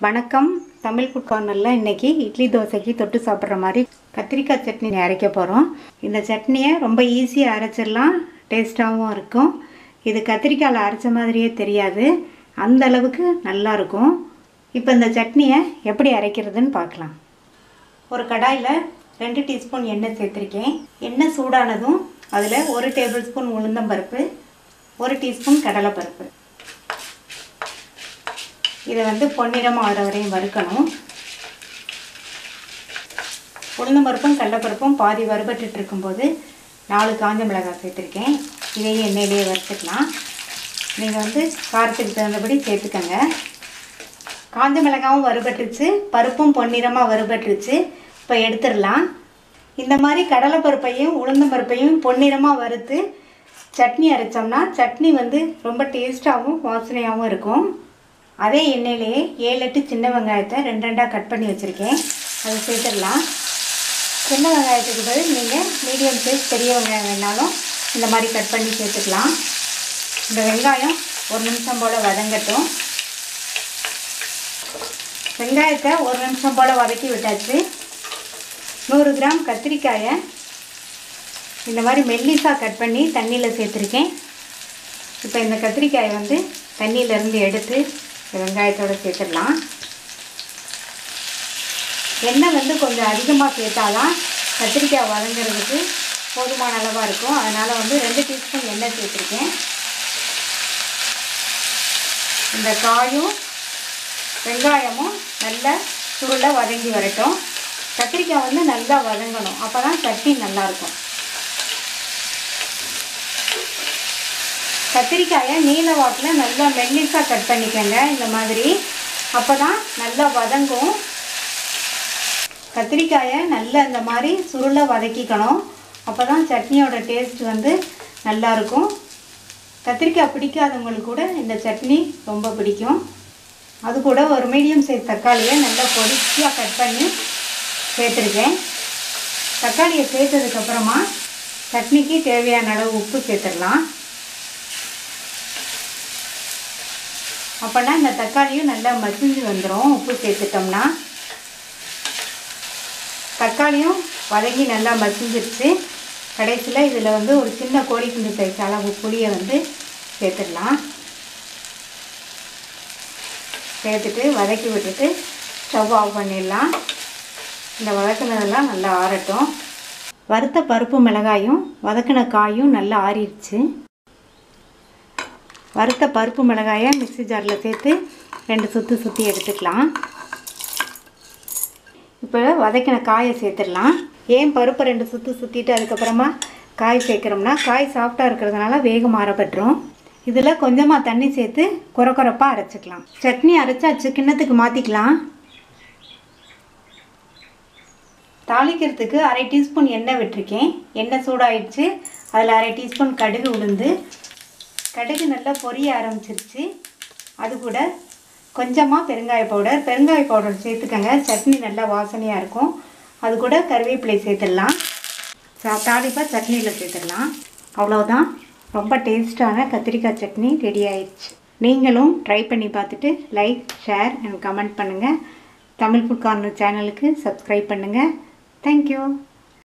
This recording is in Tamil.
வணக்கம் தமிழ் ஃபுட் கார்னரில் இன்றைக்கி இட்லி தோசைக்கு தொட்டு சாப்பிட்ற மாதிரி கத்திரிக்காய் சட்னி அரைக்க போகிறோம் இந்த சட்னியை ரொம்ப ஈஸியாக அரைச்சிடலாம் டேஸ்ட்டாகவும் இருக்கும் இது கத்திரிக்காயில் அரைச்ச மாதிரியே தெரியாது அந்த அளவுக்கு நல்லா இருக்கும் இப்போ இந்த சட்னியை எப்படி அரைக்கிறதுன்னு பார்க்கலாம் ஒரு கடாயில் ரெண்டு டீஸ்பூன் எண்ணெய் சேர்த்துருக்கேன் எண்ணெய் சூடானதும் அதில் ஒரு டேபிள் ஸ்பூன் உளுந்தம்பருப்பு ஒரு டீஸ்பூன் கடலைப்பருப்பு இதை வந்து பொன்னிறமாக ஆகிற வரையும் வறுக்கணும் உளுந்தம்பருப்பும் கடலைப்பருப்பும் பாதி வறுபட்டுட்டு இருக்கும்போது நாலு காஞ்ச மிளகாய் சேர்த்துருக்கேன் இதையும் எண்ணெயிலேயே வறுத்துக்கலாம் நீங்கள் வந்து காரத்துக்கு தகுந்தபடி சேர்த்துக்கங்க காஞ்ச மிளகாவும் வறுபட்டுருச்சு பருப்பும் பொன்னிறமாக வறுபட்டுருச்சு இப்போ எடுத்துடலாம் இந்த மாதிரி கடலைப்பருப்பையும் உளுந்தம்பருப்பையும் பொன்னிறமாக வறுத்து சட்னி அரைச்சோம்னா சட்னி வந்து ரொம்ப டேஸ்ட்டாகவும் வாசனையாகவும் இருக்கும் அதே எண்ணெயிலேயே ஏழு எட்டு சின்ன வெங்காயத்தை ரெண்டு ரெண்டாக கட் பண்ணி வச்சுருக்கேன் அதை சேர்த்துடலாம் சின்ன வெங்காயத்துக்கு பதில் நீங்கள் மீடியம் சைஸ் பெரிய வெங்காயம் வேணாலும் இந்த மாதிரி கட் பண்ணி சேர்த்துக்கலாம் இந்த வெங்காயம் ஒரு நிமிஷம் போல் வதங்கட்டும் வெங்காயத்தை ஒரு நிமிஷம் போல் வதக்கி விட்டாச்சு நூறு கிராம் கத்திரிக்காயை இந்த மாதிரி மெல்லிஸாக கட் பண்ணி தண்ணியில் சேர்த்துருக்கேன் இப்போ இந்த கத்திரிக்காயை வந்து தண்ணியிலேருந்து எடுத்து இந்த வெங்காயத்தோடு சேர்த்துடலாம் எண்ணெய் வந்து கொஞ்சம் அதிகமாக சேர்த்தாதான் கத்திரிக்காய் வதங்குறதுக்கு போதுமான அளவாக இருக்கும் அதனால் வந்து ரெண்டு டீஸ்பூன் எண்ணெய் சேர்த்துருக்கேன் இந்த காயும் வெங்காயமும் நல்லா சுருளை வதங்கி வரட்டும் கத்திரிக்காய் வந்து நல்லா வதங்கணும் அப்போ தான் சட்னி நல்லாயிருக்கும் கத்திரிக்காயை நீல வாக்கில் நல்லா மெல்லிஸாக கட் பண்ணிக்கோங்க இந்த மாதிரி அப்போ தான் நல்லா வதங்கும் கத்திரிக்காயை நல்லா இந்த மாதிரி சுருளை வதக்கிக்கணும் அப்போ தான் சட்னியோட டேஸ்ட் வந்து நல்லாயிருக்கும் கத்திரிக்காய் பிடிக்காதவங்களுக்கு கூட இந்த சட்னி ரொம்ப பிடிக்கும் அது கூட ஒரு மீடியம் சைஸ் தக்காளியை நல்லா பொடிச்சியாக கட் பண்ணி சேர்த்துருக்கேன் தக்காளியை சேர்த்ததுக்கப்புறமா சட்னிக்கு தேவையான அளவு உப்பு சேர்த்துடலாம் அப்போனா இந்த தக்காளியும் நல்லா மசிஞ்சு வந்துடும் உப்பு சேர்த்துட்டோம்னா தக்காளியும் வதங்கி நல்லா மசிஞ்சிருச்சு கடைசியில் இதில் வந்து ஒரு சின்ன கோழிக்குண்டு சைஸ் அளவு புளியை வந்து சேர்த்துடலாம் சேர்த்துட்டு வதக்கி விட்டுட்டு ஸ்டவ் ஆஃப் பண்ணிடலாம் இந்த வதக்குனதெல்லாம் நல்லா ஆறட்டும் வறுத்த பருப்பு மிளகாயும் வதக்கின காயும் நல்லா ஆறிடுச்சு வறுத்த பருப்பு மிளகாயை மிக்ஸி ஜாரில் சேர்த்து ரெண்டு சுற்றி சுற்றி எடுத்துக்கலாம் இப்போ வதக்கின காயை சேர்த்துடலாம் ஏன் பருப்பை ரெண்டு சுற்றி சுற்றிட்டு அதுக்கப்புறமா காய் சேர்க்குறோம்னா காய் சாஃப்டாக இருக்கிறதுனால வேகம் மாறப்பட்டுரும் இதில் கொஞ்சமாக தண்ணி சேர்த்து குறை குறைப்பாக அரைச்சிக்கலாம் சட்னி அரைச்சாச்சு கிண்ணத்துக்கு மாற்றிக்கலாம் தாளிக்கிறதுக்கு அரை டீஸ்பூன் எண்ணெய் விட்டுருக்கேன் எண்ணெய் சூடாயிடுச்சு அதில் அரை டீஸ்பூன் கடுகு உளுந்து கடுகு நல்லா பொரிய ஆரம்பிச்சிருச்சு அது கூட கொஞ்சமாக பெருங்காய பவுடர் பெருங்காய பவுடர் சேர்த்துக்கங்க சட்னி நல்லா வாசனையாக இருக்கும் அது கூட கருவேப்பிலை சேர்த்துடலாம் தாளிப்பாக சட்னியில் சேர்த்துடலாம் அவ்வளோதான் ரொம்ப டேஸ்ட்டான கத்திரிக்காய் சட்னி ரெடி ஆயிடுச்சு நீங்களும் ட்ரை பண்ணி பார்த்துட்டு லைக் ஷேர் அண்ட் கமெண்ட் பண்ணுங்கள் தமிழ் ஃபுட் கார்னர் சேனலுக்கு சப்ஸ்கிரைப் பண்ணுங்கள் தேங்க்யூ